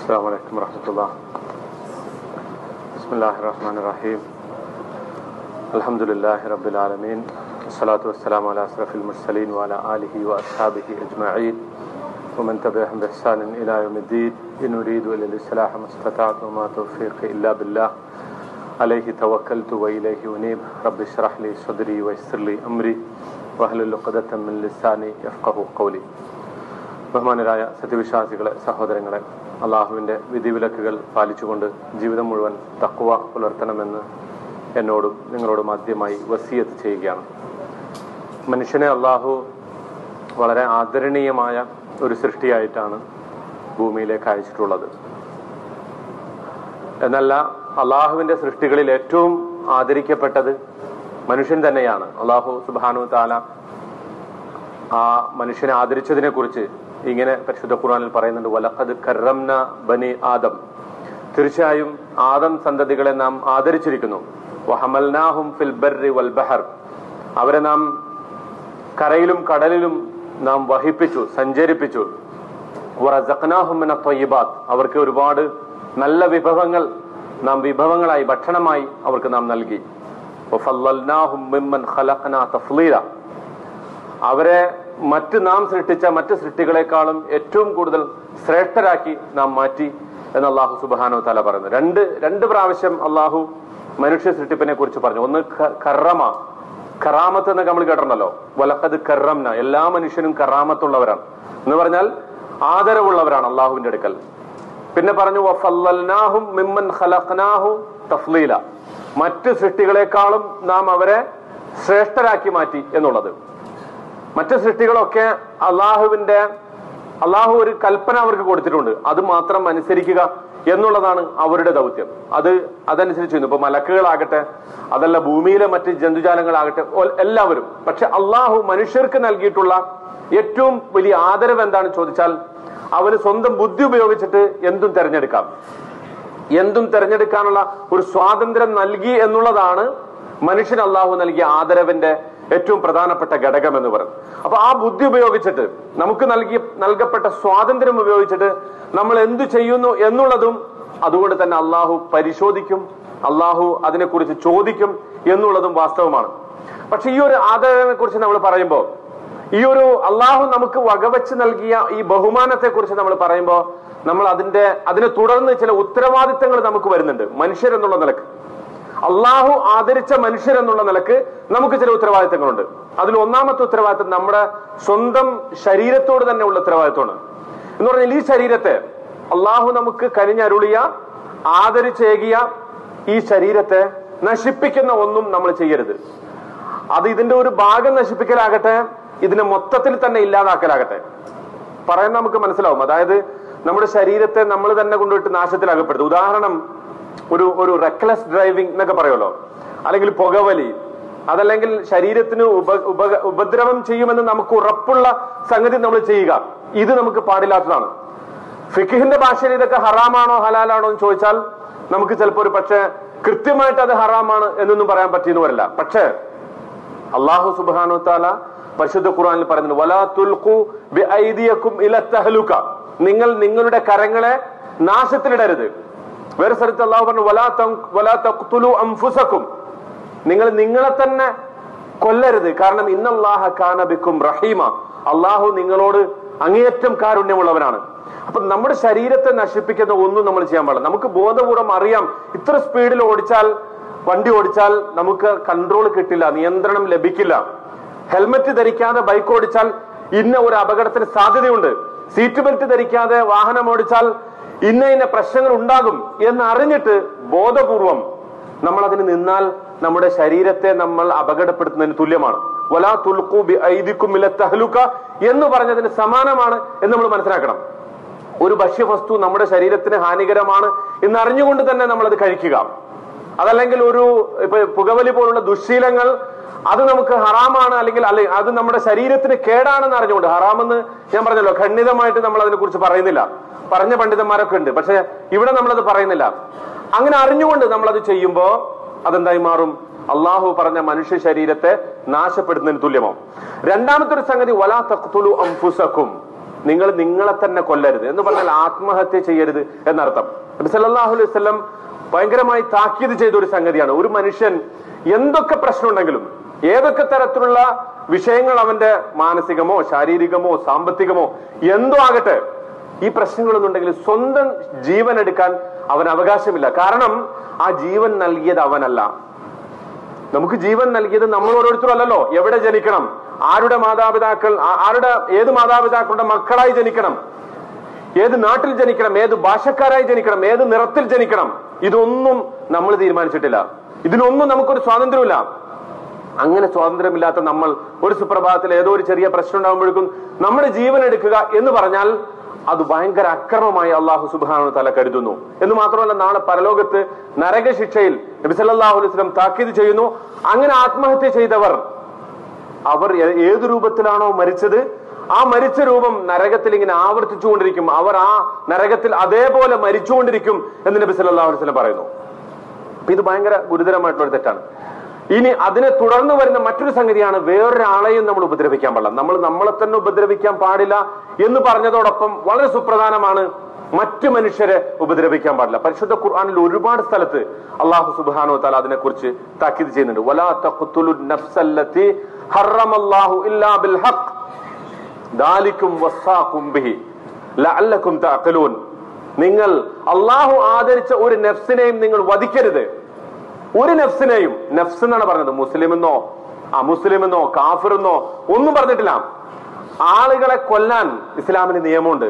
السلام عليكم ورحمة الله بسم الله الرحمن الرحيم الحمد لله رب العالمين الصلاة والسلام على أشرف المرسلين وعلى آله وأصحابه أجمعين ومن تبعهم بإحسان إلى يوم الدين إن أريد إلا الإصلاح ما استطعت وما توفيقي إلا بالله عليه توكلت وإليه أنيب رب اشرح لي صدري ويسر لي أمري واحلل عقدة من لساني يفقه قولي ബഹുമാനരായ സത്യവിശ്വാസികളെ സഹോദരങ്ങളെ അള്ളാഹുവിൻ്റെ വിധിവിലക്കുകൾ പാലിച്ചുകൊണ്ട് ജീവിതം മുഴുവൻ തക്കുവ പുലർത്തണമെന്ന് എന്നോടും നിങ്ങളോടും ആദ്യമായി വസീയത്ത് ചെയ്യുകയാണ് മനുഷ്യനെ അള്ളാഹു വളരെ ആദരണീയമായ ഒരു സൃഷ്ടിയായിട്ടാണ് ഭൂമിയിലേക്ക് അയച്ചിട്ടുള്ളത് എന്നല്ല അള്ളാഹുവിൻ്റെ സൃഷ്ടികളിൽ ഏറ്റവും ആദരിക്കപ്പെട്ടത് മനുഷ്യൻ തന്നെയാണ് അള്ളാഹു സുബാനു താല ആ മനുഷ്യനെ ആദരിച്ചതിനെ കുറിച്ച് ഇങ്ങനെ പരിശുദ്ധ ഖുർആനിൽ പറയുന്നുണ്ട് വലഖദ് കറംന ബനി ആദം തീർച്ചയായും ആദം സന്തതികളെ നാം ആദരിച്ചിരിക്കുന്നു വഹമൽനാഹും ഫിൽ ബർരി വൽ ബഹർ അവരെ നാം കരയിലും കടലിലും നാം വഹിപ്പിച്ചു സഞ്ചരിപ്പിച്ചു വറസഖ്നാഹും മിന ത്വയ്യിബാത്ത് അവർക്ക് ഒരുപാട് നല്ല വിഭവങ്ങൾ നാം വിഭവങ്ങളായി ഭക്ഷണമായി അവർക്ക് നാം നൽകി വഫല്ലൽനാഹും മിമ്മൻ ഖലഖ്നാ തഫ്ലീല അവരെ മറ്റ് നാം സൃഷ്ടിച്ച മറ്റ് സൃഷ്ടികളെക്കാളും ഏറ്റവും കൂടുതൽ ശ്രേഷ്ഠരാക്കി നാം മാറ്റി എന്ന് അള്ളാഹു സുബാനോ തല പറയുന്നു രണ്ട് രണ്ട് പ്രാവശ്യം അള്ളാഹു മനുഷ്യ സൃഷ്ടിപ്പിനെ കുറിച്ച് പറഞ്ഞു ഒന്ന് ഖ- കറമ കറാമത്ത് എന്നൊക്കെ നമ്മൾ കേട്ടിട്ടുണ്ടല്ലോ വലക്കത് കറംന എല്ലാ മനുഷ്യനും കറാമത്തുള്ളവരാണ് എന്ന് പറഞ്ഞാൽ ആദരവുള്ളവരാണ് അള്ളാഹുവിന്റെ അടുക്കൽ പിന്നെ പറഞ്ഞു വഫല്ലൽനാഹും മിമ്മൻ ഖലഖ്നാഹു തഫ്ലീല മറ്റ് സൃഷ്ടികളെക്കാളും നാം അവരെ ശ്രേഷ്ഠരാക്കി മാറ്റി എന്നുള്ളത് മറ്റ് സൃഷ്ടികളൊക്കെ അള്ളാഹുവിന്റെ അള്ളാഹു ഒരു കൽപ്പന അവർക്ക് കൊടുത്തിട്ടുണ്ട് അത് മാത്രം അനുസരിക്കുക എന്നുള്ളതാണ് അവരുടെ ദൗത്യം അത് അതനുസരിച്ച് ചെയ്യുന്നു ഇപ്പൊ മലക്കുകളാകട്ടെ അതല്ല ഭൂമിയിലെ മറ്റ് ജന്തുജാലങ്ങളാകട്ടെ ഒ- എല്ലാവരും പക്ഷെ അള്ളാഹു മനുഷ്യർക്ക് നൽകിയിട്ടുള്ള ഏറ്റവും വലിയ ആദരവ് എന്താണെന്ന് ചോദിച്ചാൽ അവന് സ്വന്തം ബുദ്ധി ഉപയോഗിച്ചിട്ട് എന്തും തെരഞ്ഞെടുക്കാം എന്തും തെരഞ്ഞെടുക്കാനുള്ള ഒരു സ്വാതന്ത്ര്യം നൽകി എന്നുള്ളതാണ് മനുഷ്യൻ അള്ളാഹു നൽകിയ ആദരവിന്റെ ഏറ്റവും പ്രധാനപ്പെട്ട ഘടകം എന്ന് പറയുന്നത് അപ്പൊ ആ ബുദ്ധി ഉപയോഗിച്ചിട്ട് നമുക്ക് നൽകിയ നൽകപ്പെട്ട സ്വാതന്ത്ര്യം ഉപയോഗിച്ചിട്ട് നമ്മൾ എന്തു ചെയ്യുന്നു എന്നുള്ളതും അതുകൊണ്ട് തന്നെ അള്ളാഹു പരിശോധിക്കും അള്ളാഹു അതിനെക്കുറിച്ച് ചോദിക്കും എന്നുള്ളതും വാസ്തവമാണ് പക്ഷെ ഈ ഒരു ആദരവിനെ കുറിച്ച് നമ്മൾ പറയുമ്പോൾ ഈ ഒരു അള്ളാഹു നമുക്ക് വകവെച്ച് നൽകിയ ഈ ബഹുമാനത്തെ കുറിച്ച് നമ്മൾ പറയുമ്പോൾ നമ്മൾ അതിന്റെ അതിനെ തുടർന്ന് ചില ഉത്തരവാദിത്തങ്ങൾ നമുക്ക് വരുന്നുണ്ട് മനുഷ്യരെന്നുള്ള നിലക്ക് അള്ളാഹു ആദരിച്ച മനുഷ്യരെന്നുള്ള നിലക്ക് നമുക്ക് ചില ഉത്തരവാദിത്തങ്ങളുണ്ട് അതിൽ ഒന്നാമത്തെ ഉത്തരവാദിത്തം നമ്മുടെ സ്വന്തം ശരീരത്തോട് തന്നെ ഉള്ള ഉത്തരവാദിത്തമാണ് എന്ന് പറഞ്ഞാൽ ഈ ശരീരത്തെ അള്ളാഹു നമുക്ക് കനിഞ്ഞരുളിയ ആദരിച്ചേകിയ ഈ ശരീരത്തെ നശിപ്പിക്കുന്ന ഒന്നും നമ്മൾ ചെയ്യരുത് അത് ഇതിന്റെ ഒരു ഭാഗം നശിപ്പിക്കലാകട്ടെ ഇതിനെ മൊത്തത്തിൽ തന്നെ ഇല്ലാതാക്കലാകട്ടെ പറയുന്ന നമുക്ക് മനസ്സിലാവും അതായത് നമ്മുടെ ശരീരത്തെ നമ്മൾ തന്നെ കൊണ്ടുപോയിട്ട് നാശത്തിലാകപ്പെടുത്തും ഉദാഹരണം ഒരു ഒരു റെക്ലസ് ഡ്രൈവിംഗ് എന്നൊക്കെ പറയുമല്ലോ അല്ലെങ്കിൽ പുകവലി അതല്ലെങ്കിൽ ശരീരത്തിന് ഉപ ഉപ ഉപദ്രവം ചെയ്യുമെന്ന് നമുക്ക് ഉറപ്പുള്ള സംഗതി നമ്മൾ ചെയ്യുക ഇത് നമുക്ക് പാടില്ലാത്തതാണ് ഫിഖിന്റെ ഭാഷയിൽ ഇതൊക്കെ ഹറാമാണോ ഹലാലാണോ എന്ന് ചോദിച്ചാൽ നമുക്ക് ചിലപ്പോൾ ഒരു പക്ഷേ കൃത്യമായിട്ട് അത് ഹറാമാണ് എന്നൊന്നും പറയാൻ പറ്റിയെന്ന് വരില്ല പക്ഷേ അള്ളാഹു സുബാനു താല പരിശുദ്ധ ഖുർആനിൽ പറയുന്നുണ്ട് വലാ തുൽഖു ബിഐദിയക്കും ഇല തഹ്ലുക നിങ്ങൾ നിങ്ങളുടെ കരങ്ങളെ നാശത്തിലിടരുത് വേറെ സ്ഥലത്ത് അള്ളാഹു പറഞ്ഞു വലാ തം- വലാ തഖ്തുലു അൻഫുസക്കും നിങ്ങൾ നിങ്ങളെ തന്നെ കൊല്ലരുത് കാരണം ഇന്നല്ലാഹ കാന ബിക്കും റഹീമ അള്ളാഹു നിങ്ങളോട് അങ്ങേയറ്റം കാരുണ്യമുള്ളവനാണ് അപ്പൊ നമ്മുടെ ശരീരത്തെ നശിപ്പിക്കുന്ന ഒന്നും നമ്മൾ ചെയ്യാൻ പാടില്ല നമുക്ക് ബോധപൂർവം അറിയാം ഇത്ര സ്പീഡിൽ ഓടിച്ചാൽ വണ്ടി ഓടിച്ചാൽ നമുക്ക് കൺട്രോൾ കിട്ടില്ല നിയന്ത്രണം ലഭിക്കില്ല ഹെൽമറ്റ് ധരിക്കാതെ ബൈക്ക് ഓടിച്ചാൽ ഇന്ന ഒരു അപകടത്തിന് സാധ്യതയുണ്ട് സീറ്റ് ബെൽറ്റ് ധരിക്കാതെ വാഹനം ഓടിച്ചാൽ ഇന്ന ഇന്ന പ്രശ്നങ്ങൾ ഉണ്ടാകും എന്ന് അറിഞ്ഞിട്ട് ബോധപൂർവം നമ്മൾ അതിന് നിന്നാൽ നമ്മുടെ ശരീരത്തെ നമ്മൾ അപകടപ്പെടുത്തുന്നതിന് തുല്യമാണ് വലാ തുൽഖു ബി ഐദിക്കും ഇല തഹ്ലുക എന്ന് പറഞ്ഞതിന് സമാനമാണ് എന്ന് നമ്മൾ മനസ്സിലാക്കണം ഒരു ഭക്ഷ്യവസ്തു നമ്മുടെ ശരീരത്തിന് ഹാനികരമാണ് എന്ന് അറിഞ്ഞുകൊണ്ട് തന്നെ നമ്മൾ അത് കഴിക്കുക അതല്ലെങ്കിൽ ഒരു ഇപ്പൊ പുകവലി പോലുള്ള ദുശ്ശീലങ്ങൾ അത് നമുക്ക് ഹറാമാണ് അല്ലെങ്കിൽ അല്ലെ അത് നമ്മുടെ ശരീരത്തിന് കേടാണെന്ന് അറിഞ്ഞുകൊണ്ട് ഹറാമെന്ന് ഞാൻ പറഞ്ഞല്ലോ ഖണ്ഡിതമായിട്ട് നമ്മൾ അതിനെ കുറിച്ച് പറയുന്നില്ല പറഞ്ഞ പണ്ഡിതന്മാരൊക്കെ ഉണ്ട് പക്ഷെ ഇവിടെ നമ്മളത് പറയുന്നില്ല അങ്ങനെ അറിഞ്ഞുകൊണ്ട് നമ്മൾ അത് ചെയ്യുമ്പോ അതെന്തായി മാറും അള്ളാഹു പറഞ്ഞ മനുഷ്യ ശരീരത്തെ നാശപ്പെടുത്തുന്നതിന് തുല്യമാവും രണ്ടാമത്തെ ഒരു സംഗതി വലാ തഖ്തുലു അംഫുസക്കും നിങ്ങൾ നിങ്ങളെ തന്നെ കൊല്ലരുത് എന്ന് പറഞ്ഞാൽ ആത്മഹത്യ ചെയ്യരുത് എന്നർത്ഥം നബി സല്ലല്ലാഹു അലൈഹി വസല്ലം ഭയങ്കരമായി താക്കീത് ചെയ്ത ഒരു സംഗതിയാണ് ഒരു മനുഷ്യൻ എന്തൊക്കെ പ്രശ്നമുണ്ടെങ്കിലും ഏതൊക്കെ തരത്തിലുള്ള വിഷയങ്ങൾ അവന്റെ മാനസികമോ ശാരീരികമോ സാമ്പത്തികമോ എന്തോ ആകട്ടെ ഈ പ്രശ്നങ്ങളൊന്നുണ്ടെങ്കിൽ സ്വന്തം ജീവൻ എടുക്കാൻ അവൻ അവകാശമില്ല കാരണം ആ ജീവൻ നൽകിയത് അവനല്ല നമുക്ക് ജീവൻ നൽകിയത് നമ്മൾ ഓരോരുത്തരും അല്ലല്ലോ എവിടെ ജനിക്കണം ആരുടെ മാതാപിതാക്കൾ ആ- ആരുടെ ഏത് മാതാപിതാക്കളുടെ മക്കളായി ജനിക്കണം ഏത് നാട്ടിൽ ജനിക്കണം ഏത് ഭാഷക്കാരായി ജനിക്കണം ഏത് നിറത്തിൽ ജനിക്കണം ഇതൊന്നും നമ്മൾ തീരുമാനിച്ചിട്ടില്ല ഇതിനൊന്നും നമുക്കൊരു സ്വാതന്ത്ര്യമില്ല അങ്ങനെ സ്വാതന്ത്ര്യമില്ലാത്ത നമ്മൾ ഒരു സുപ്രഭാതത്തിൽ ഏതോ ഒരു ചെറിയ പ്രശ്നം ഉണ്ടാകുമ്പോഴേക്കും നമ്മുടെ ജീവൻ എടുക്കുക എന്ന് പറഞ്ഞാൽ അത് ഭയങ്കര അക്രമമായി അള്ളാഹു സുബാനു തല കരുതുന്നു എന്ന് മാത്രമല്ല നാളെ പരലോകത്ത് നരകശിക്ഷയിൽ നബി സല്ലല്ലാഹു അലൈഹി വസല്ലം താക്കീത് ചെയ്യുന്നു അങ്ങനെ ആത്മഹത്യ ചെയ്തവർ അവർ ഏ- ഏത് രൂപത്തിലാണോ മരിച്ചത് ആ മരിച്ച രൂപം നരകത്തിൽ ഇങ്ങനെ ആവർത്തിച്ചുകൊണ്ടിരിക്കും അവർ ആ നരകത്തിൽ അതേപോലെ മരിച്ചുകൊണ്ടിരിക്കും എന്ന് നബി സല്ലല്ലാഹു അലൈഹി വസല്ലം പറയുന്നു അപ്പൊ ഇത് ഭയങ്കര ഗുരുതരമായിട്ടുള്ള ഒരു തെറ്റാണ് ഇനി അതിനെ തുടർന്ന് വരുന്ന മറ്റൊരു സംഗതിയാണ് വേറൊരാളെയും നമ്മൾ ഉപദ്രവിക്കാൻ പാടില്ല നമ്മൾ നമ്മളെ തന്നെ ഉപദ്രവിക്കാൻ പാടില്ല എന്ന് പറഞ്ഞതോടൊപ്പം വളരെ സുപ്രധാനമാണ് മറ്റു മനുഷ്യരെ ഉപദ്രവിക്കാൻ പാടില്ല പരിശുദ്ധ ഖുർആനിൽ ഒരുപാട് സ്ഥലത്ത് അള്ളാഹു സുബ്ഹാനഹു വതആല അതിനെ കുറിച്ച് താക്കീത് ചെയ്യുന്നുണ്ട് വലാ തഖ്തുലു നഫ്സല്ലതി ഹറമല്ലാഹു ഇല്ലാ ബിൽ ഹഖ് ദാലിക്കും വസ്സാഖും ബിഹി ലഅല്ലക്കും തഅഖിലൂൻ നിങ്ങൾ അള്ളാഹു ആദരിച്ച ഒരു നഫ്സിനെയും നിങ്ങൾ വധിക്കരുത് ഒരു നഫ്സിനെയും നഫ്സ് എന്നാണ് പറഞ്ഞത് മുസ്ലിമെന്നോ അമുസ്ലിമെന്നോ കാഫിറെന്നോ ഒന്നും പറഞ്ഞിട്ടില്ല ആളുകളെ കൊല്ലാൻ ഇസ്ലാമിന് നിയമമുണ്ട്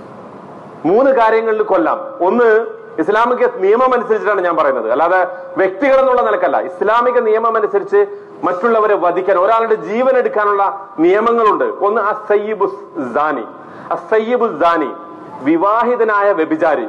മൂന്ന് കാര്യങ്ങളിൽ കൊല്ലാം ഒന്ന് ഇസ്ലാമിക നിയമം അനുസരിച്ചിട്ടാണ് ഞാൻ പറയുന്നത് അല്ലാതെ വ്യക്തികൾ എന്നുള്ള നിലക്കല്ല ഇസ്ലാമിക നിയമം അനുസരിച്ച് മറ്റുള്ളവരെ വധിക്കാൻ ഒരാളുടെ ജീവൻ എടുക്കാനുള്ള നിയമങ്ങളുണ്ട് ഒന്ന് അസയ്യിബു സാനി അസയ്യിബു സാനി വിവാഹിതനായ വ്യഭിചാരി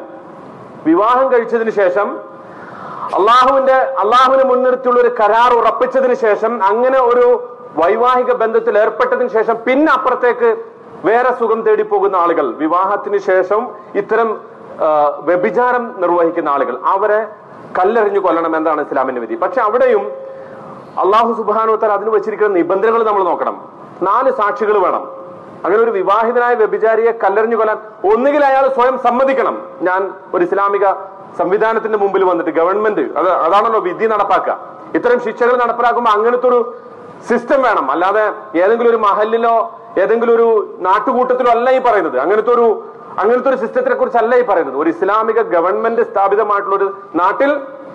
വിവാഹം കഴിച്ചതിന് ശേഷം അള്ളാഹുവിന്റെ അള്ളാഹുവിനെ മുൻനിർത്തിയുള്ള ഒരു കരാർ ഉറപ്പിച്ചതിന് ശേഷം അങ്ങനെ ഒരു വൈവാഹിക ബന്ധത്തിൽ ഏർപ്പെട്ടതിന് ശേഷം പിന്നെ അപ്പുറത്തേക്ക് വേറെ സുഖം തേടി പോകുന്ന ആളുകൾ വിവാഹത്തിന് ശേഷം ഇത്തരം ആ, വ്യഭിചാരം നിർവഹിക്കുന്ന ആളുകൾ അവരെ കല്ലെറിഞ്ഞു കൊല്ലണം എന്താണ് ഇസ്ലാമിന്റെ വിധി പക്ഷെ അവിടെയും അള്ളാഹു സുബാനുത്തർ അതിന് വെച്ചിരിക്കുന്ന നിബന്ധനകൾ നമ്മൾ നോക്കണം നാല് സാക്ഷികൾ വേണം അങ്ങനെ ഒരു വിവാഹിതനായ വ്യഭിചാരിയെ കല്ലെറിഞ്ഞു കൊല്ലാൻ ഒന്നുകിൽ അയാൾ സ്വയം സമ്മതിക്കണം ഞാൻ ഒരു ഇസ്ലാമിക സംവിധാനത്തിന്റെ മുമ്പിൽ വന്നിട്ട് ഗവൺമെന്റ് അത് അതാണല്ലോ വിധി നടപ്പാക്കുക ഇത്തരം ശിക്ഷകൾ നടപ്പിലാക്കുമ്പോൾ അങ്ങനത്തെ ഒരു സിസ്റ്റം വേണം അല്ലാതെ ഏതെങ്കിലും ഒരു മഹലിലോ ഏതെങ്കിലും ഒരു നാട്ടുകൂട്ടത്തിലോ അല്ല ഈ പറയുന്നത് അങ്ങനത്തെ ഒരു അങ്ങനത്തെ ഒരു സിസ്റ്റത്തിനെ കുറിച്ചല്ല ഈ പറയുന്നത് ഒരു ഇസ്ലാമിക ഗവൺമെന്റ് സ്ഥാപിതമായിട്ടുള്ള ഒരു നാട്ടിൽ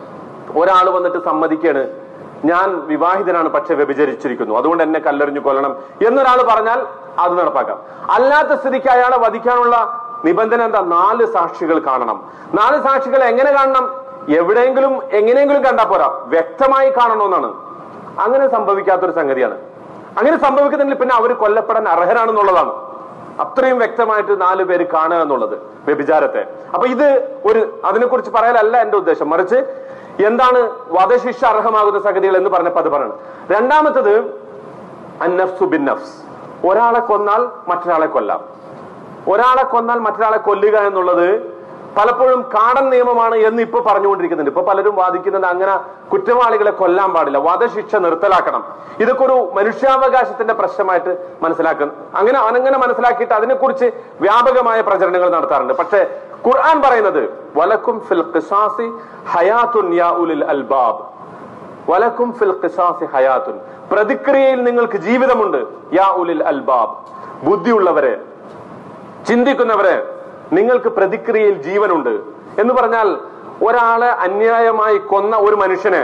ഒരാൾ വന്നിട്ട് സമ്മതിക്കാണ് ഞാൻ വിവാഹിതനാണ് പക്ഷെ വ്യഭിചരിച്ചിരിക്കുന്നു അതുകൊണ്ട് എന്നെ കല്ലെറിഞ്ഞു കൊല്ലണം എന്നൊരാൾ പറഞ്ഞാൽ അത് നടപ്പാക്കാം അല്ലാത്ത സ്ഥിതിക്ക് അയാളെ വധിക്കാനുള്ള നിബന്ധന എന്താ നാല് സാക്ഷികൾ കാണണം നാല് സാക്ഷികൾ എങ്ങനെ കാണണം എവിടെയെങ്കിലും എങ്ങനെയെങ്കിലും കണ്ടാ പോരാ വ്യക്തമായി കാണണമെന്നാണ് അങ്ങനെ സംഭവിക്കാത്തൊരു സംഗതിയാണ് അങ്ങനെ സംഭവിക്കുന്നെങ്കിൽ പിന്നെ അവർ കൊല്ലപ്പെടാൻ അർഹരാണെന്നുള്ളതാണ് അത്രയും വ്യക്തമായിട്ട് നാല് പേര് കാണുക എന്നുള്ളത് വ്യഭിചാരത്തെ അപ്പൊ ഇത് ഒരു അതിനെക്കുറിച്ച് പറയാനല്ല എന്റെ ഉദ്ദേശം മറിച്ച് എന്താണ് വധശിക്ഷ അർഹമാകുന്ന സംഗതികൾ എന്ന് പറഞ്ഞപ്പോ അത് പറയണം രണ്ടാമത്തത് അന്നഫ്സു ബിൻ നഫ്സ് ഒരാളെ കൊന്നാൽ മറ്റൊരാളെ കൊല്ലാം ഒരാളെ കൊന്നാൽ മറ്റൊരാളെ കൊല്ലുക എന്നുള്ളത് പലപ്പോഴും കാടൻ നിയമമാണ് എന്ന് ഇപ്പൊ പറഞ്ഞുകൊണ്ടിരിക്കുന്നുണ്ട് ഇപ്പൊ പലരും വാദിക്കുന്നുണ്ട് അങ്ങനെ കുറ്റവാളികളെ കൊല്ലാൻ പാടില്ല വധശിക്ഷ നിർത്തലാക്കണം ഇതൊക്കെ ഒരു മനുഷ്യാവകാശത്തിന്റെ പ്രശ്നമായിട്ട് മനസ്സിലാക്കുന്നു അങ്ങനെ അങ്ങനെ മനസ്സിലാക്കിയിട്ട് അതിനെക്കുറിച്ച് വ്യാപകമായ പ്രചരണങ്ങൾ നടത്താറുണ്ട് പക്ഷേ ഖുർആൻ പറയുന്നത് വലക്കും ഫിൽ ഖിസാസി ഹയാത്തുൻ യാ ഉലിൽ അൽബാബ് വലക്കും ഫിൽ ഖിസാസി ഹയാത്തുൻ പ്രതിക്രിയയിൽ നിങ്ങൾക്ക് ജീവിതമുണ്ട് യാ ഉലിൽ അൽബാബ് ബുദ്ധിയുള്ളവരെ ചിന്തിക്കുന്നവരെ നിങ്ങൾക്ക് പ്രതിക്രിയയിൽ ജീവനുണ്ട് എന്ന് പറഞ്ഞാൽ ഒരാളെ അന്യായമായി കൊന്ന ഒരു മനുഷ്യനെ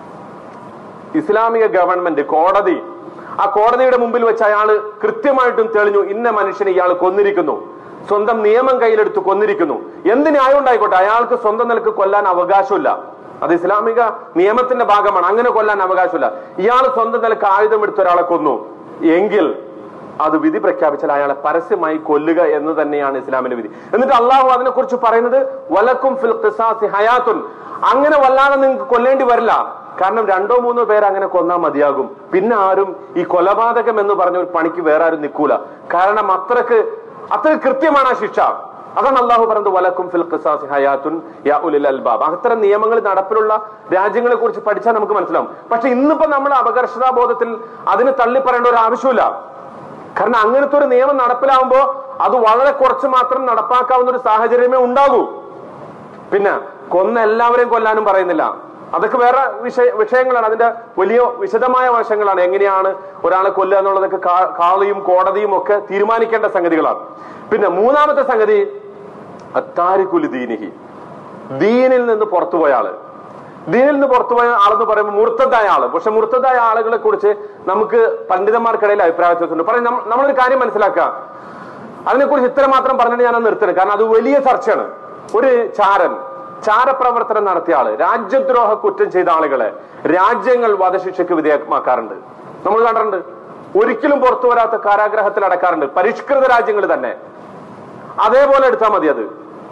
ഇസ്ലാമിക ഗവൺമെന്റ് കോടതി ആ കോടതിയുടെ മുമ്പിൽ വെച്ച് അയാൾ കൃത്യമായിട്ടും തെളിഞ്ഞു ഇന്ന മനുഷ്യനെ ഇയാൾ കൊന്നിരിക്കുന്നു സ്വന്തം നിയമം കയ്യിലെടുത്ത് കൊന്നിരിക്കുന്നു എന്ത് ന്യായം ഉണ്ടായിക്കോട്ടെ അയാൾക്ക് സ്വന്തം നിലക്ക് കൊല്ലാൻ അവകാശമില്ല അത് ഇസ്ലാമിക നിയമത്തിന്റെ ഭാഗമാണ് അങ്ങനെ കൊല്ലാൻ അവകാശമില്ല ഇയാൾ സ്വന്തം നിലക്ക് ആയുധം എടുത്ത് ഒരാളെ കൊന്നു എങ്കിൽ അത് വിധി പ്രഖ്യാപിച്ചാൽ അയാളെ പരസ്യമായി കൊല്ലുക എന്ന് തന്നെയാണ് ഇസ്ലാമിന്റെ വിധി എന്നിട്ട് അള്ളാഹു അതിനെ കുറിച്ച് പറയുന്നത് വലക്കും ഫിൽ ഖിസാസി ഹയാത്തുൻ അങ്ങനെ വല്ലാതെ നിങ്ങൾക്ക് കൊല്ലേണ്ടി വരില്ല കാരണം രണ്ടോ മൂന്നോ പേര് അങ്ങനെ കൊന്നാൽ മതിയാകും പിന്നെ ആരും ഈ കൊലപാതകം എന്ന് പറഞ്ഞ ഒരു പണിക്ക് വേറെ ആരും നിൽക്കൂല കാരണം അത്രക്ക് അത്ര കൃത്യമാണ് ആ ശിക്ഷ അതാണ് അള്ളാഹു പറഞ്ഞത് വലക്കും ഫിൽ ഖിസാസി ഹയാത്തുൻ യാ ഉലിൽ അൽബാബ് അത്തരം നിയമങ്ങൾ നടപ്പിലുള്ള രാജ്യങ്ങളെ കുറിച്ച് പഠിച്ചാൽ നമുക്ക് മനസ്സിലാവും പക്ഷെ ഇന്നിപ്പോ നമ്മൾ അപകർഷതാബോധത്തിൽ അതിന് തള്ളി പറയേണ്ട ഒരു ആവശ്യമില്ല കാരണം അങ്ങനത്തെ ഒരു നിയമം നടപ്പിലാവുമ്പോ അത് വളരെ കുറച്ച് മാത്രം നടപ്പാക്കാവുന്ന ഒരു സാഹചര്യമേ ഉണ്ടാകൂ പിന്നെ കൊന്ന എല്ലാവരെയും കൊല്ലാനും പറയുന്നില്ല അതൊക്കെ വേറെ വിഷയ വിഷയങ്ങളാണ് അതിന്റെ വലിയ വിശദമായ വശങ്ങളാണ് എങ്ങനെയാണ് ഒരാളെ കൊല്ലുക എന്നുള്ളതൊക്കെ കാ- കാളിയും കോടതിയും ഒക്കെ തീരുമാനിക്കേണ്ട സംഗതികളാണ് പിന്നെ മൂന്നാമത്തെ സംഗതി അത്താരിക്കുലി ദീനിഹി ദീനിൽ നിന്ന് പുറത്തുപോയ ആള് ദീനിൽ നിന്ന് പുറത്തുപോയ ആളെന്ന് പറയുമ്പോൾ മുർത്തതായ ആള് പക്ഷെ മുർത്തതായ ആളുകളെ കുറിച്ച് നമുക്ക് പണ്ഡിതന്മാർക്കിടയിൽ അഭിപ്രായ വ്യത്യാസമുണ്ട് പറയും നമ്മ- നമ്മളൊരു കാര്യം മനസ്സിലാക്കുക അതിനെക്കുറിച്ച് ഇത്ര മാത്രം പറഞ്ഞിട്ട് ഞാൻ നിർത്തണം കാരണം അത് വലിയ ചർച്ചയാണ് ഒരു ചാരൻ ചാരപ്രവർത്തനം നടത്തിയ ആള് രാജ്യദ്രോഹ കുറ്റം ചെയ്ത ആളുകളെ രാജ്യങ്ങൾ വധശിക്ഷയ്ക്ക് വിധേയമാക്കാറുണ്ട് നമ്മൾ കണ്ടിട്ടുണ്ട് ഒരിക്കലും പുറത്തു വരാത്ത കാരാഗ്രഹത്തിൽ അടക്കാറുണ്ട് പരിഷ്കൃത രാജ്യങ്ങൾ തന്നെ അതേപോലെ എടുത്താൽ മതി അത്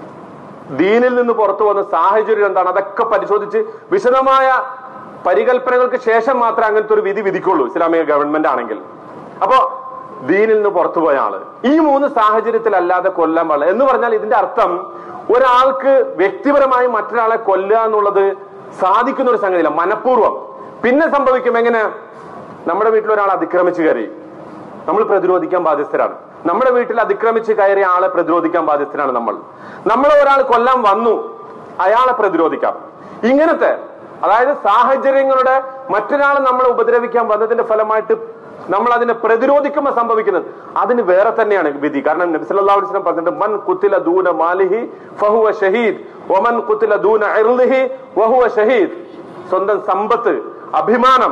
ദീനിൽ നിന്ന് പുറത്തു വന്ന സാഹചര്യം എന്താണ് അതൊക്കെ പരിശോധിച്ച് വിശദമായ പരികൽപ്പനകൾക്ക് ശേഷം മാത്രമേ അങ്ങനത്തെ ഒരു വിധി വിധിക്കുള്ളൂ ഇസ്ലാമിക ഗവൺമെന്റ് ആണെങ്കിൽ അപ്പോ ദീനിൽ നിന്ന് പുറത്തുപോയ ആള് ഈ മൂന്ന് സാഹചര്യത്തിലല്ലാതെ കൊല്ലാൻ പാടില്ല എന്ന് പറഞ്ഞാൽ ഇതിന്റെ അർത്ഥം ഒരാൾക്ക് വ്യക്തിപരമായി മറ്റൊരാളെ കൊല്ലുക എന്നുള്ളത് സാധിക്കുന്ന ഒരു സംഗതിയില്ല മനഃപൂർവ്വം പിന്നെ സംഭവിക്കും എങ്ങനെ നമ്മുടെ വീട്ടിൽ ഒരാൾ അതിക്രമിച്ചു കയറി നമ്മൾ പ്രതിരോധിക്കാൻ ബാധ്യസ്ഥരാണ് നമ്മുടെ വീട്ടിൽ അതിക്രമിച്ച് കയറിയ ആളെ പ്രതിരോധിക്കാൻ ബാധ്യസ്ഥരാണ് നമ്മൾ നമ്മളെ ഒരാൾ കൊല്ലാൻ വന്നു അയാളെ പ്രതിരോധിക്കാം ഇങ്ങനത്തെ അതായത് സാഹചര്യങ്ങളുടെ മറ്റൊരാൾ നമ്മളെ ഉപദ്രവിക്കാൻ വന്നതിന്റെ ഫലമായിട്ട് നമ്മൾ അതിനെ പ്രതിരോധിക്കുമ്പോൾ സംഭവിക്കുന്നത് അതിന് വേറെ തന്നെയാണ് വിധി കാരണം നബി സല്ലല്ലാഹു അലൈഹി വസല്ലം പറഞ്ഞിട്ടുണ്ട് മൻ കുത്തില ദൂന മാലിഹി ഫഹുവ ഷഹീദ് ഒമൻ കുത്തില ദൂന ഇർദിഹി വഹുവ ഷഹീദ് സ്വന്തം സമ്പത്ത് അഭിമാനം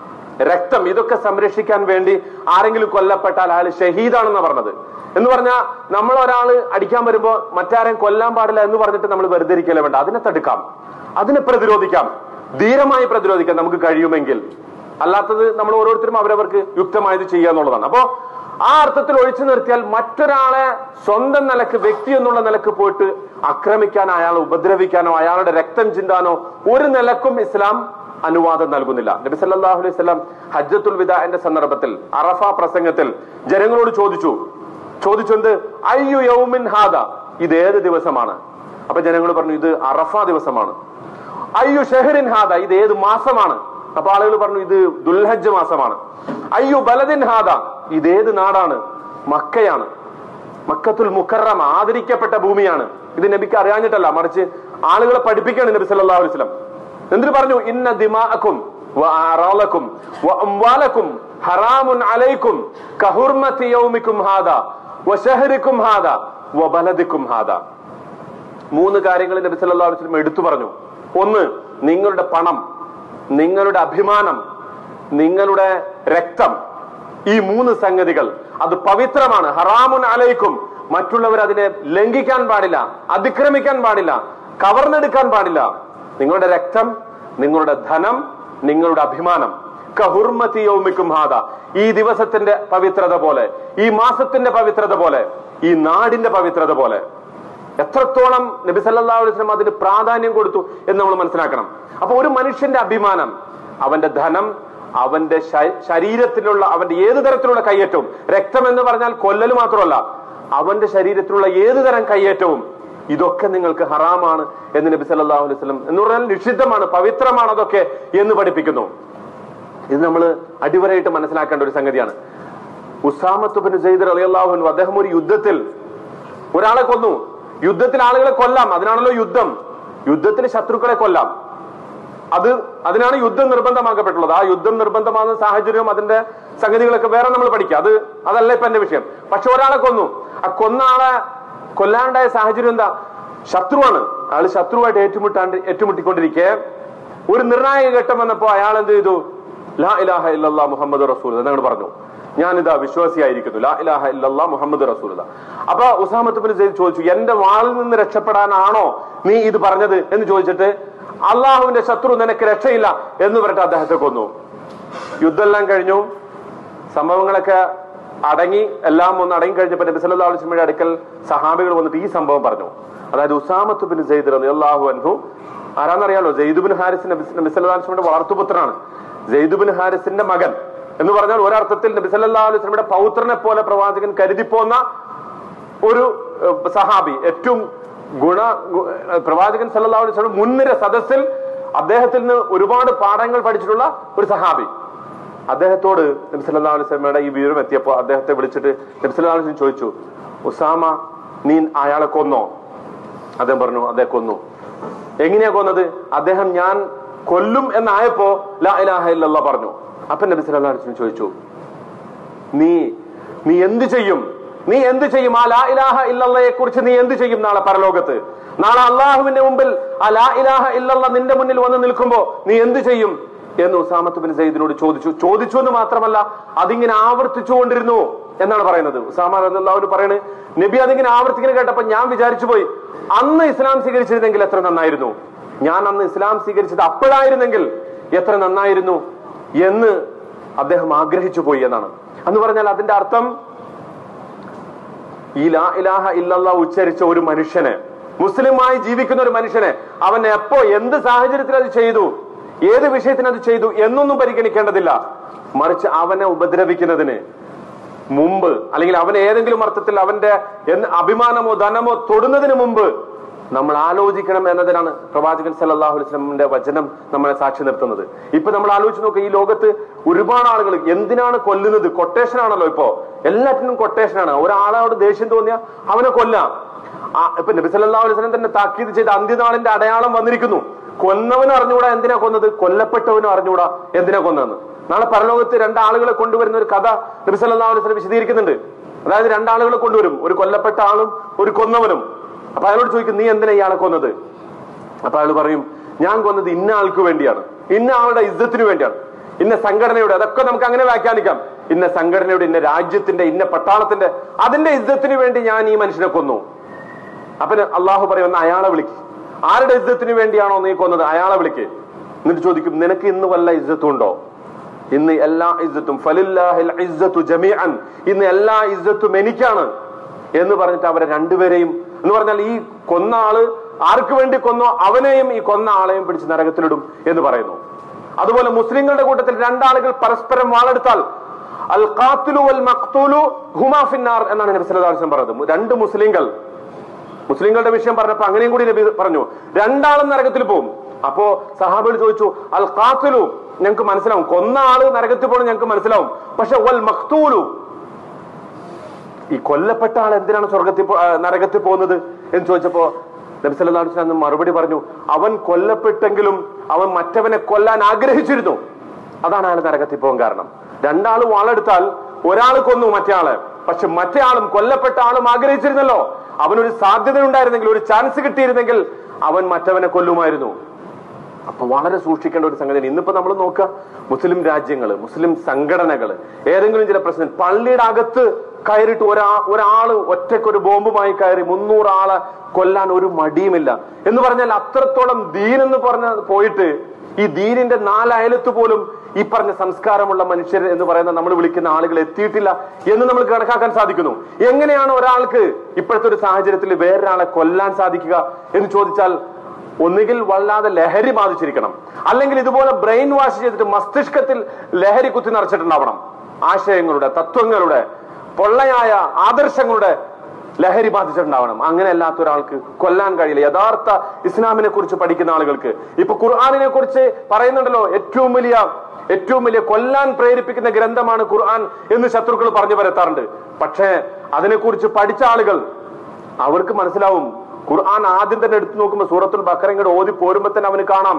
രക്തം ഇതൊക്കെ സംരക്ഷിക്കാൻ വേണ്ടി ആരെങ്കിലും കൊല്ലപ്പെട്ടാൽ അയാൾ ഷഹീദാണെന്ന് പറഞ്ഞത് എന്ന് പറഞ്ഞാൽ നമ്മൾ ഒരാള് അടിക്കാൻ വരുമ്പോ മറ്റാരെയും കൊല്ലാൻ പാടില്ല എന്ന് പറഞ്ഞിട്ട് നമ്മൾ വെറുതെ ഇരിക്കലേ വേണ്ട അതിനെ തടുക്കാം അതിനെ പ്രതിരോധിക്കാം ധീരമായി പ്രതിരോധിക്കാം നമുക്ക് കഴിയുമെങ്കിൽ അല്ലാത്തത് നമ്മൾ ഓരോരുത്തരും അവരവർക്ക് യുക്തമായത് ചെയ്യുക എന്നുള്ളതാണ് അപ്പോ ആ അർത്ഥത്തിൽ ഒഴിച്ചു നിർത്തിയാൽ മറ്റൊരാളെ സ്വന്തം നിലക്ക് വ്യക്തി എന്നുള്ള നിലക്ക് പോയിട്ട് ആക്രമിക്കാനോ അയാളെ ഉപദ്രവിക്കാനോ അയാളുടെ രക്തം ചിന്താനോ ഒരു നിലക്കും ഇസ്ലാം അനുവാദം നൽകുന്നില്ല നബി സല്ലല്ലാഹു അലൈഹി വസല്ലം ഹജ്ജത്തുൽ വിദാന്റെ സന്ദർഭത്തിൽ അറഫ പ്രസംഗത്തിൽ ജനങ്ങളോട് ചോദിച്ചു ചോദിച്ചെന്ത് അയ്യു യൗമിൻ ഹാദ ഇത് ഏത് ദിവസമാണ് അപ്പൊ ജനങ്ങൾ പറഞ്ഞു ഇത് അറഫ ദിവസമാണ് അയ്യു ഷെഹറിൻ ഹാദ ഇത് ഏത് മാസമാണ് അപ്പൊ ആളുകൾ പറഞ്ഞു ഇത് ദുൽഹജ്ജ് മാസമാണ് അയ്യു ബലദിൻ ഹാദ ഇത് ഏത് നാടാണ് മക്കയാണ് മക്കത്തുൽ മുക്കറമ ആദരിക്കപ്പെട്ട ഭൂമിയാണ് ഇത് നബിക്ക് അറിയാഞ്ഞിട്ടല്ല മറിച്ച് ആളുകളെ പഠിപ്പിക്കുകയാണ് നബി സല്ലല്ലാഹു അലൈഹി വസല്ലം എന്നിട്ട് പറഞ്ഞു ഇന്ന ദിമാഅക്കും വഅറാലക്കും വഅംവാലക്കും ഹറാമുൻ അലൈക്കും കഹുർമത്തി യൗമിക്കും ഹാദ വശഹരിക്കും ഹാദ വബലദിക്കും ഹാദ മൂന്ന് കാര്യങ്ങൾ നബി സല്ലല്ലാഹു അലൈഹി വസല്ലം എടുത്തു പറഞ്ഞു ഒന്ന് നിങ്ങളുടെ പണം നിങ്ങളുടെ അഭിമാനം നിങ്ങളുടെ രക്തം ഈ മൂന്ന് സംഗതികൾ അത് പവിത്രമാണ് ഹറാമുൻ അലൈക്കും മറ്റുള്ളവർ അതിനെ ലംഘിക്കാൻ പാടില്ല അതിക്രമിക്കാൻ പാടില്ല കവർന്നെടുക്കാൻ പാടില്ല നിങ്ങളുടെ രക്തം നിങ്ങളുടെ ധനം നിങ്ങളുടെ അഭിമാനം കഹുർമത്തി യൗമിക്കും ഹാദ ഈ ദിവസത്തിന്റെ പവിത്രത പോലെ ഈ മാസത്തിന്റെ പവിത്രത പോലെ ഈ നാടിന്റെ പവിത്രത പോലെ എത്രത്തോളം നബി സല്ലല്ലാഹു അലൈഹി വസല്ലം അതിന് പ്രാധാന്യം കൊടുത്തു എന്ന് നമ്മൾ മനസ്സിലാക്കണം അപ്പൊ ഒരു മനുഷ്യന്റെ അഭിമാനം അവന്റെ ധനം അവന്റെ ശ- ശരീരത്തിലുള്ള അവന്റെ ഏത് തരത്തിലുള്ള കയ്യേറ്റവും രക്തം എന്ന് പറഞ്ഞാൽ കൊല്ലൽ മാത്രമല്ല അവന്റെ ശരീരത്തിലുള്ള ഏത് തരം കയ്യേറ്റവും ഇതൊക്കെ നിങ്ങൾക്ക് ഹറാമാണ് എന്ന് നബി സല്ലല്ലാഹു അലൈഹി വസല്ലം എന്ന് പറഞ്ഞാൽ നിഷിദ്ധമാണ് പവിത്രമാണ് അതൊക്കെ എന്ന് പഠിപ്പിക്കുന്നു ഇത് നമ്മൾ അടിവരായിട്ട് മനസ്സിലാക്കേണ്ട ഒരു സംഗതിയാണ് ഉസാമത്തുബിൻ സെയ്ദ് റളിയല്ലാഹു അൻഹു അദ്ദേഹം ഒരു യുദ്ധത്തിൽ ഒരാളെ കൊന്നു യുദ്ധത്തിൽ ആളുകളെ കൊല്ലാം അതിനാണല്ലോ യുദ്ധം യുദ്ധത്തിൽ ശത്രുക്കളെ കൊല്ലാം അത് അതിനാണ് യുദ്ധം നിർബന്ധമാക്കപ്പെട്ടുള്ളത് ആ യുദ്ധം നിർബന്ധമാകുന്ന സാഹചര്യവും അതിന്റെ സംഗതികളൊക്കെ വേറെ നമ്മൾ പഠിക്കുക അത് അതല്ല ഇപ്പൊ എന്റെ വിഷയം പക്ഷെ ഒരാളെ കൊന്നു ആ കൊന്ന ആളെ കൊല്ലാണ്ടായ സാഹചര്യം എന്താ ശത്രുവാണ് അയാൾ ശത്രുവായിട്ട് ഏറ്റുമുട്ടാണ്ട് ഏറ്റുമുട്ടിക്കൊണ്ടിരിക്കെ ഒരു നിർണായക ഘട്ടം വന്നപ്പോ അയാൾ എന്ത് ചെയ്തു ലാ ഇലാഹ ഇല്ലല്ലാ മുഹമ്മദ് റസൂൽ എന്നങ്ങോട് പറഞ്ഞു ഞാനിതാ വിശ്വാസിയായിരിക്കുന്നു ലാ ഇലാഹ ഇല്ലല്ലാ മുഹമ്മദ് റസൂൽ അപ്പൊ ഉസാമത്ത് ബിൻ സെയ്ദ് ചോദിച്ചു എന്റെ വാളിൽ നിന്ന് രക്ഷപ്പെടാനാണോ നീ ഇത് പറഞ്ഞത് എന്ന് ചോദിച്ചിട്ട് അള്ളാഹുവിന്റെ ശത്രു നിനക്ക് രക്ഷയില്ല എന്ന് പറഞ്ഞിട്ട് അദ്ദേഹത്തെ കൊന്നു യുദ്ധമെല്ലാം കഴിഞ്ഞു സംഭവങ്ങളൊക്കെ അടങ്ങി എല്ലാം ഒന്ന് അടങ്ങി കഴിഞ്ഞപ്പോൾ നബി സല്ലല്ലാഹു അലൈഹി വസല്ലമയുടെ അടുക്കൽ സഹാബികൾ വന്നിട്ട് ഈ സംഭവം പറഞ്ഞു അതായത് ഉസാമത്ത് ബിൻ സെയ്ദ് റളിയല്ലാഹു അൻഹു ആരാന്നറിയാലോ സെയ്ദ് ബിൻ ഹാരിസ് നബി നബി സല്ലല്ലാഹു അലൈഹി വസല്ലമയുടെ വളർത്തുപുത്രനാണ് സെയ്ദ് ബിൻ ഹാരിസിന്റെ മകൻ എന്ന് പറഞ്ഞാൽ ഒരർത്ഥത്തിൽ നബി സല്ലല്ലാഹു അലൈഹി വസല്ലമയുടെ പൗത്രനെ പോലെ പ്രവാചകൻ കരുതിപ്പോന്ന ഒരു ഏഹ്, സഹാബി ഏറ്റവും ഗുണ ഗു- ഏഹ്, പ്രവാചകൻ സല്ലല്ലാഹു അലൈഹി വസല്ലം മുൻനിര സദസ്സിൽ അദ്ദേഹത്തിൽ നിന്ന് ഒരുപാട് പാഠങ്ങൾ പഠിച്ചിട്ടുള്ള ഒരു സഹാബി അദ്ദേഹത്തോട് നബി സല്ലല്ലാഹു അലൈഹി വസല്ലമയുടെ ഈ വിവരം എത്തിയപ്പോൾ അദ്ദേഹത്തെ വിളിച്ചിട്ട് നബി സല്ലല്ലാഹു അലൈഹി വസല്ലം ചോദിച്ചു ഉസാമ നീ അയാളെ കൊന്നോ അദ്ദേഹം പറഞ്ഞു അദ്ദേഹം കൊന്നു എങ്ങനെയാ കൊന്നത് അദ്ദേഹം ഞാൻ കൊല്ലും എന്നായപ്പോ ലാ ഇലാഹ ഇല്ലല്ലാ പറഞ്ഞു അപ്പൊ നബി സല്ലല്ലാഹു അലൈഹി വസല്ലം ചോദിച്ചു നീ നീ എന്ത് ചെയ്യും നീ എന്ത് ചെയ്യും ആ ലാ ഇലാഹ ഇല്ലല്ലയെ കുറിച്ച് നീ എന്ത് ചെയ്യും നാളെ പരലോകത്ത് നാളെ അള്ളാഹുവിന്റെ മുമ്പിൽ ആ ലാ ഇലാഹ ഇല്ലല്ല നിന്റെ മുന്നിൽ വന്ന് നിൽക്കുമ്പോ നീ എന്ത് ചെയ്യും എന്ന് ഉസാമത്ത് ബിൻ സയ്യിദിനോട് ചോദിച്ചു ചോദിച്ചു എന്ന് മാത്രമല്ല അതിങ്ങനെ ആവർത്തിച്ചുകൊണ്ടിരുന്നു എന്നാണ് പറയുന്നത് ഉസാമ റളിയല്ലാഹു പറയുന്നത് നബി അതിങ്ങനെ ആവർത്തിക്കുന്ന കേട്ടപ്പോ ഞാൻ വിചാരിച്ചു പോയി അന്ന് ഇസ്ലാം സ്വീകരിച്ചിരുന്നെങ്കിൽ എത്ര നന്നായിരുന്നു ഞാൻ അന്ന് ഇസ്ലാം സ്വീകരിച്ചത് അപ്പോഴായിരുന്നെങ്കിൽ എത്ര നന്നായിരുന്നു എന്ന് അദ്ദേഹം ആഗ്രഹിച്ചു പോയി എന്നാണ് എന്ന് പറഞ്ഞാൽ അതിന്റെ അർത്ഥം ഈ ലാ ഇലാഹ ഇല്ലല്ലാ ഉച്ചരിച്ച ഒരു മനുഷ്യന് മുസ്ലിമായി ജീവിക്കുന്ന ഒരു മനുഷ്യന് അവൻ എപ്പോ എന്ത് സാഹചര്യത്തിൽ അത് ചെയ്തു ഏത് വിഷയത്തിന് അത് ചെയ്തു എന്നൊന്നും പരിഗണിക്കേണ്ടതില്ല മറിച്ച് അവനെ ഉപദ്രവിക്കുന്നതിന് മുമ്പ് അല്ലെങ്കിൽ അവൻ ഏതെങ്കിലും അർത്ഥത്തിൽ അവന്റെ എന്ത് അഭിമാനമോ ധനമോ തൊടുന്നതിന് മുമ്പ് നമ്മൾ ആലോചിക്കണം എന്നതിനാണ് പ്രവാചകൻ സല്ലല്ലാഹു അലൈഹി വസല്ലമയുടെ വചനം നമ്മളെ സാക്ഷി നിർത്തുന്നത് ഇപ്പൊ നമ്മൾ ആലോചിച്ച് നോക്കുക ഈ ലോകത്ത് ഒരുപാട് ആളുകൾ എന്തിനാണ് കൊല്ലുന്നത് കൊട്ടേഷൻ ആണല്ലോ ഇപ്പോ എല്ലാറ്റിനും കൊട്ടേഷൻ ആണ് ഒരാളോട് ദേഷ്യം തോന്നിയ അവനെ കൊല്ലാം ആ, ഇപ്പൊ നബി സല്ലല്ലാഹു അലൈഹി വസല്ലം തന്നെ താക്കീത് ചെയ്ത അന്ത്യനാളിന്റെ അടയാളം വന്നിരിക്കുന്നു കൊന്നവനും അറിഞ്ഞുകൂടാ എന്തിനാ കൊന്നത് കൊല്ലപ്പെട്ടവനും അറിഞ്ഞുകൂടാ എന്തിനാ കൊന്നതെന്ന് നാളെ പരലോകത്ത് രണ്ടാളുകളെ കൊണ്ടുവരുന്ന ഒരു കഥ നബി സല്ലല്ലാഹു അലൈഹി വസല്ലം വിശദീകരിക്കുന്നുണ്ട് അതായത് രണ്ടാളുകളെ കൊണ്ടുവരും ഒരു കൊല്ലപ്പെട്ട ആളും ഒരു കൊന്നവനും അപ്പൊ അയാളോട് ചോദിക്കും നീ എന്തിനാ ഇയാളെ കൊന്നത് അപ്പൊ അയാൾ പറയും ഞാൻ കൊന്നത് ഇന്ന ആൾക്ക് വേണ്ടിയാണ് ഇന്ന ആളുടെ ഇജ്ജത്തിന് വേണ്ടിയാണ് ഇന്ന സംഘടനയുടെ അതൊക്കെ നമുക്ക് അങ്ങനെ വ്യാഖ്യാനിക്കാം ഇന്ന സംഘടനയുടെ ഇന്ന രാജ്യത്തിന്റെ ഇന്ന പട്ടാളത്തിന്റെ അതിന്റെ ഇജ്ജത്തിന് വേണ്ടി ഞാൻ ഈ മനുഷ്യനെ കൊന്നു അപ്പൊ അള്ളാഹു പറയുന്ന അയാളെ വിളിക്ക് ആരുടെ ഇജ്ജത്തിന് വേണ്ടിയാണോ നീ കൊന്നത് അയാളെ വിളിക്ക് എന്നിട്ട് ചോദിക്കും നിനക്ക് ഇന്ന് വല്ല ഇജ്ജത്തും ഉണ്ടോ ഇന്ന് എല്ലാ ഇജ്ജത്തും ഫലില്ലാഹിൽ ഇസ്സത്തു ജമീഅൻ ഇന്ന് എല്ലാ ഇജ്ജത്തും എനിക്കാണ് എന്ന് പറഞ്ഞിട്ട് അവരെ രണ്ടുപേരെയും എന്ന് പറഞ്ഞാൽ ഈ കൊന്ന ആള് ആർക്ക് വേണ്ടി കൊന്നോ അവനെയും ഈ കൊന്ന ആളെയും പിടിച്ച് നരകത്തിലിടും എന്ന് പറയുന്നു അതുപോലെ മുസ്ലിങ്ങളുടെ കൂട്ടത്തിൽ രണ്ടാളുകൾ പരസ്പരം വാളെടുത്താൽ അൽ ഖാത്തിലു വൽ മഖ്തൂലു ഹുമാ ഫിന്നാർ എന്നാണ് നബി സല്ലല്ലാഹു അലൈഹി വസല്ലം പറഞ്ഞത് രണ്ട് മുസ്ലിങ്ങൾ മുസ്ലിങ്ങളുടെ വിഷയം പറഞ്ഞപ്പോ അങ്ങനെയും കൂടി നബി പറഞ്ഞു രണ്ടാളും നരകത്തിൽ പോകും അപ്പോ സഹാബികൾ ചോദിച്ചു അൽ ഖാത്തിലു ഞങ്ങൾക്ക് മനസ്സിലാവും കൊന്ന ആള് നരകത്തിൽ പോകണം ഞങ്ങൾക്ക് മനസ്സിലാവും പക്ഷെ വൽ മഖ്തൂലു ഈ കൊല്ലപ്പെട്ട ആൾ എന്തിനാണ് സ്വർഗത്തിൽ പോ- ആ, നരകത്തിൽ പോകുന്നത് എന്ന് ചോദിച്ചപ്പോ നബി സല്ലല്ലാഹു അലൈഹി വസല്ലം മറുപടി പറഞ്ഞു അവൻ കൊല്ലപ്പെട്ടെങ്കിലും അവൻ മറ്റവനെ കൊല്ലാൻ ആഗ്രഹിച്ചിരുന്നു അതാണ് അയാൾ നരകത്തിൽ പോകാൻ കാരണം രണ്ടാൾ വാളെടുത്താൽ ഒരാൾ കൊന്നു മറ്റേ ആള് പക്ഷെ മറ്റേ ആളും കൊല്ലപ്പെട്ട ആളും ആഗ്രഹിച്ചിരുന്നല്ലോ അവനൊരു സാധ്യത ഉണ്ടായിരുന്നെങ്കിൽ ഒരു ചാൻസ് കിട്ടിയിരുന്നെങ്കിൽ അവൻ മറ്റവനെ കൊല്ലുമായിരുന്നു അപ്പൊ വളരെ സൂക്ഷിക്കേണ്ട ഒരു സംഗതിയാണ് ഇന്നിപ്പോ നമ്മൾ നോക്കുക മുസ്ലിം രാജ്യങ്ങള് മുസ്ലിം സംഘടനകള് ഏതെങ്കിലും ചില പ്രശ്നം പള്ളിയുടെ അകത്ത് കയറിയിട്ട് ഒരാ ഒരാള് ഒറ്റയ്ക്ക് ഒരു ബോംബുമായി കയറി മുന്നൂറ് ആളെ കൊല്ലാൻ ഒരു മടിയുമില്ല എന്ന് പറഞ്ഞാൽ അത്രത്തോളം ദീൻ എന്ന് പറഞ്ഞ പോയിട്ട് ഈ ദീനിന്റെ നാലയലത്ത് പോലും ഈ പറഞ്ഞ സംസ്കാരമുള്ള മനുഷ്യർ എന്ന് പറയുന്ന നമ്മൾ വിളിക്കുന്ന ആളുകൾ എത്തിയിട്ടില്ല എന്ന് നമ്മൾ കണക്കാക്കാൻ സാധിക്കുന്നു എങ്ങനെയാണ് ഒരാൾക്ക് ഇപ്പോഴത്തെ ഒരു സാഹചര്യത്തിൽ വേറൊരാളെ കൊല്ലാൻ സാധിക്കുക എന്ന് ചോദിച്ചാൽ ഒന്നുകിൽ വല്ലാതെ ലഹരി ബാധിച്ചിരിക്കണം അല്ലെങ്കിൽ ഇതുപോലെ ബ്രെയിൻ വാഷ് ചെയ്തിട്ട് മസ്തിഷ്കത്തിൽ ലഹരി കുത്തി നിറച്ചിട്ടുണ്ടാവണം ആശയങ്ങളുടെ തത്വങ്ങളുടെ പൊള്ളയായ ആദർശങ്ങളുടെ ലഹരി ബാധിച്ചിട്ടുണ്ടാവണം അങ്ങനെ അല്ലാത്ത ഒരാൾക്ക് കൊല്ലാൻ കഴിയില്ല യഥാർത്ഥ ഇസ്ലാമിനെ കുറിച്ച് പഠിക്കുന്ന ആളുകൾക്ക് ഇപ്പൊ ഖുർആാനിനെ കുറിച്ച് പറയുന്നുണ്ടല്ലോ ഏറ്റവും വലിയ ഏറ്റവും വലിയ കൊല്ലാൻ പ്രേരിപ്പിക്കുന്ന ഗ്രന്ഥമാണ് ഖുർആൻ എന്ന് ശത്രുക്കൾ പറഞ്ഞു പരത്താറുണ്ട് പക്ഷേ അതിനെക്കുറിച്ച് പഠിച്ച ആളുകൾ അവർക്ക് മനസ്സിലാവും ഖുർആൻ ആദ്യം തന്നെ എടുത്തു നോക്കുമ്പോൾ സൂറത്തുൽ ബക്കറ ഇങ്ങോട്ട് ഓതി പോരുമ്പോ തന്നെ അവന് കാണാം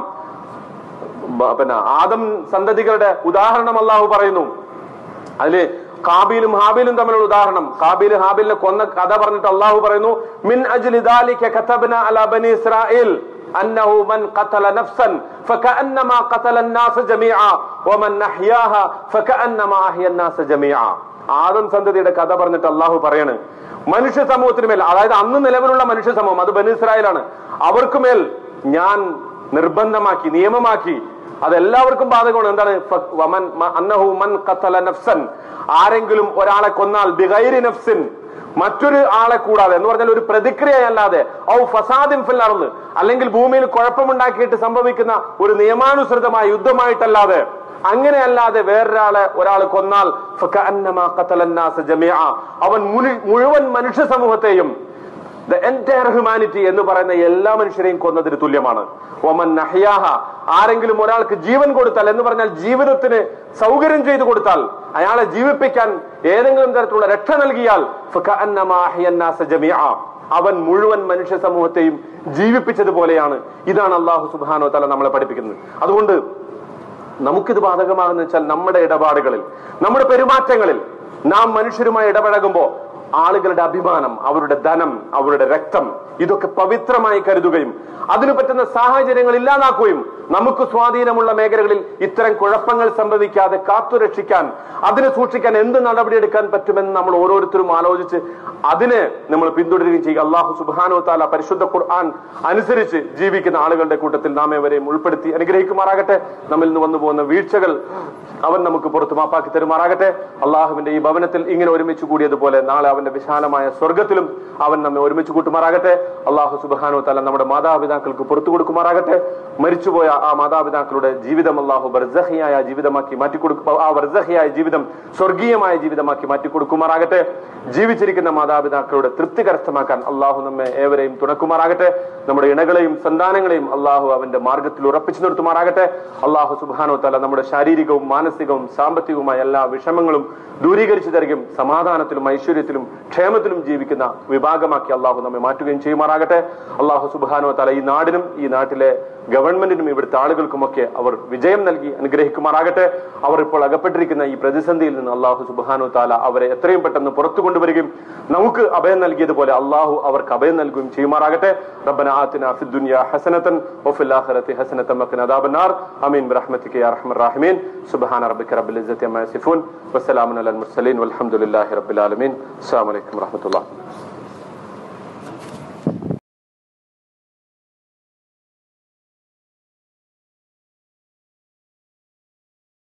ബ- പിന്നെ ആദം സന്തതികളുടെ ഉദാഹരണം അള്ളാഹു പറയുന്നു അതില് കാബീലും ഹാബീലും തമ്മിലുള്ള ഉദാഹരണം കാബീൽ ഹാബീലിനെ കൊന്ന കഥ പറഞ്ഞിട്ട് അള്ളാഹു പറയുന്നു മിൻ അജ്ലി ദാലിക കതബ്ന അലാ ബനി ഇസ്രായേൽ അന്നഹു മൻ ഖതല നഫ്സൻ ഫകഅന്നമാ ഖതല الناس ജമീഅ വമൻ അഹ്യാഹ ഫകഅന്നമാ അഹ്യ الناس ജമീഅ ആദം സന്തതിയുടെ കഥ പറഞ്ഞിട്ട് അള്ളാഹു പറയാണ് മനുഷ്യ സമൂഹത്തിന് മേൽ അതായത് അന്ന് നിലവിലുള്ള മനുഷ്യ സമൂഹം അത് ബനി ഇസ്രായേലാണ് അവർക്ക് മേൽ ഞാൻ നിർബന്ധമാക്കി നിയമമാക്കി അത് എല്ലാവർക്കും ബാധകമാണ് എന്താണ് ഫ- വമൻ മ- അന്നഹു മൻ ഖതല നഫ്സൻ ആരെങ്കിലും ഒരാളെ കൊന്നാൽ ബിഗൈരി നഫ്സിൻ മറ്റൊരു ആളെ കൂടാതെ എന്ന് പറഞ്ഞാൽ ഒരു പ്രതിക്രിയ അല്ലാതെ ഔ ഫസാദിൻ ഫിൽ അർള് അല്ലെങ്കിൽ ഭൂമിയിൽ കുഴപ്പമുണ്ടാക്കിയിട്ട് സംഭവിക്കുന്ന ഒരു നിയമാനുസൃതമായ യുദ്ധമായിട്ടല്ലാതെ അങ്ങനെയല്ലാതെ വേറൊരാളെ ഒരാൾ കൊന്നാൽ ഫകഅന്നമാ ഖതല الناس ജമീഅ അവൻ മുഴു- മുഴുവൻ മനുഷ്യ സമൂഹത്തെയും ദ എൻറ്റയർ ഹ്യൂമാനിറ്റി എന്ന് പറയുന്ന എല്ലാ മനുഷ്യരെയും കൊന്നതിന് തുല്യമാണ് ഒമൻ നഹ്യാഹ ആരെങ്കിലും ഒരാൾക്ക് ജീവൻ കൊടുത്താൽ എന്ന് പറഞ്ഞാൽ ജീവിതത്തിന് സൗകര്യം ചെയ്തു കൊടുത്താൽ അയാളെ ജീവിപ്പിക്കാൻ ഏതെങ്കിലും തരത്തിലുള്ള രക്ഷ നൽകിയാൽ ഫകഅന്നമാ അഹ്യന്നാസ ജമീഅ. അവൻ മുഴുവൻ മനുഷ്യ സമൂഹത്തെയും ജീവിപ്പിച്ചതുപോലെയാണ് ഇതാണ് അള്ളാഹു സുബാനോ തല നമ്മളെ പഠിപ്പിക്കുന്നത് അതുകൊണ്ട് നമുക്കിത് ബാധകമാകുന്ന വെച്ചാൽ നമ്മുടെ ഇടപാടുകളിൽ നമ്മുടെ പെരുമാറ്റങ്ങളിൽ നാം മനുഷ്യരുമായി ഇടപഴകുമ്പോൾ ആളുകളുടെ അഭിമാനം അവരുടെ ധനം അവരുടെ രക്തം ഇതൊക്കെ പവിത്രമായി കരുതുകയും അതിനു പറ്റുന്ന സാഹചര്യങ്ങൾ ഇല്ലാതാക്കുകയും നമുക്ക് സ്വാധീനമുള്ള മേഖലകളിൽ ഇത്തരം കുഴപ്പങ്ങൾ സംഭവിക്കാതെ കാത്തുരക്ഷിക്കാൻ അതിനെ സൂക്ഷിക്കാൻ എന്ത് നടപടിയെടുക്കാൻ പറ്റുമെന്ന് നമ്മൾ ഓരോരുത്തരും ആലോചിച്ച് അതിനെ നമ്മൾ പിന്തുടരുകയും ചെയ്യുക അള്ളാഹു സുബാനോ താല പരിശുദ്ധ ഖുർആൻ അനുസരിച്ച് ജീവിക്കുന്ന ആളുകളുടെ കൂട്ടത്തിൽ നാം ഏവരെയും ഉൾപ്പെടുത്തി അനുഗ്രഹിക്കുമാറാകട്ടെ നമ്മിൽ നിന്ന് വന്നു പോകുന്ന വീഴ്ചകൾ അവൻ നമുക്ക് പുറത്തു മാപ്പാക്കി തരുമാറാകട്ടെ അള്ളാഹുവിന്റെ ഈ ഭവനത്തിൽ ഇങ്ങനെ ഒരുമിച്ച് കൂടിയതുപോലെ നാളെ അവന്റെ വിശാലമായ സ്വർഗത്തിലും അവൻ നമ്മെ ഒരുമിച്ച് കൂട്ടുമാറാകട്ടെ അള്ളാഹു സുബാനോ തല നമ്മുടെ മാതാപിതാക്കൾക്ക് പുറത്തു കൊടുക്കുമാറാകട്ടെ മരിച്ചുപോയ ആ മാതാപിതാക്കളുടെ ജീവിതം അള്ളാഹു ബർസഹിയായ ജീവിതമാക്കി മാറ്റിക്കൊടുക്കും ആ ബർസഹിയായ ജീവിതം സ്വർഗീയമായ ജീവിതമാക്കി മാറ്റിക്കൊടുക്കുമാറാകട്ടെ ജീവിച്ചിരിക്കുന്ന മാതാപിതാക്കളുടെ തൃപ്തി കരസ്ഥമാക്കാൻ അള്ളാഹു നമ്മെ ഏവരെയും തുണക്കുമാറാകട്ടെ നമ്മുടെ ഇണകളെയും സന്താനങ്ങളെയും അള്ളാഹു അവന്റെ മാർഗത്തിൽ ഉറപ്പിച്ചു നിർത്തുമാറാകട്ടെ അള്ളാഹു സുബാനോ തല നമ്മുടെ ശാരീരികവും മാനസികവും സാമ്പത്തികവുമായ എല്ലാ വിഷമങ്ങളും ദൂരീകരിച്ചു തരികയും സമാധാനത്തിലും ഐശ്വര്യത്തിലും ക്ഷേമത്തിലും ജീവിക്കുന്ന വിഭാഗമാക്കി അള്ളാഹു നമ്മെ മാറ്റുകയും ചെയ്യുമാറാകട്ടെ അള്ളാഹു സുബാനോ തല ഈ നാടിനും ഈ നാട്ടിലെ ഗവൺമെന്റിനും ഇവിടുത്തെ ആളുകൾക്കുമൊക്കെ അവർ വിജയം നൽകി അനുഗ്രഹിക്കുമാറാകട്ടെ അവർ ഇപ്പോൾ അകപ്പെട്ടിരിക്കുന്ന ഈ പ്രതിസന്ധിയിൽ നിന്ന് അള്ളാഹു സുബാനു താല അവരെ എത്രയും പെട്ടെന്ന് പുറത്തു കൊണ്ടുവരികയും നമുക്ക് അഭയം നൽകിയതുപോലെ അള്ളാഹു അവർക്ക് അഭയം നൽകുകയും ചെയ്യുമാറാകട്ടെ റബ്ബന ആതിന ഫിദ് ദുനിയ ഹസനതൻ വഫിൽ ആഖിറതി ഹസനതൻ വഖിന അദാബന്നാർ ആമീൻ ബിറഹ്മതിക യാ അർഹമർ റഹീമീൻ സുബ്ഹാന റബ്ബിക റബ്ബിൽ ഇസ്സതി അമ്മാ യസിഫൂൻ വസ്സലാമുൻ അലൽ മുർസലീൻ വൽഹംദുലില്ലാഹി റബ്ബിൽ ആലമീൻ അസ്സലാമു അലൈക്കും വറഹ്മത്തുള്ളാഹി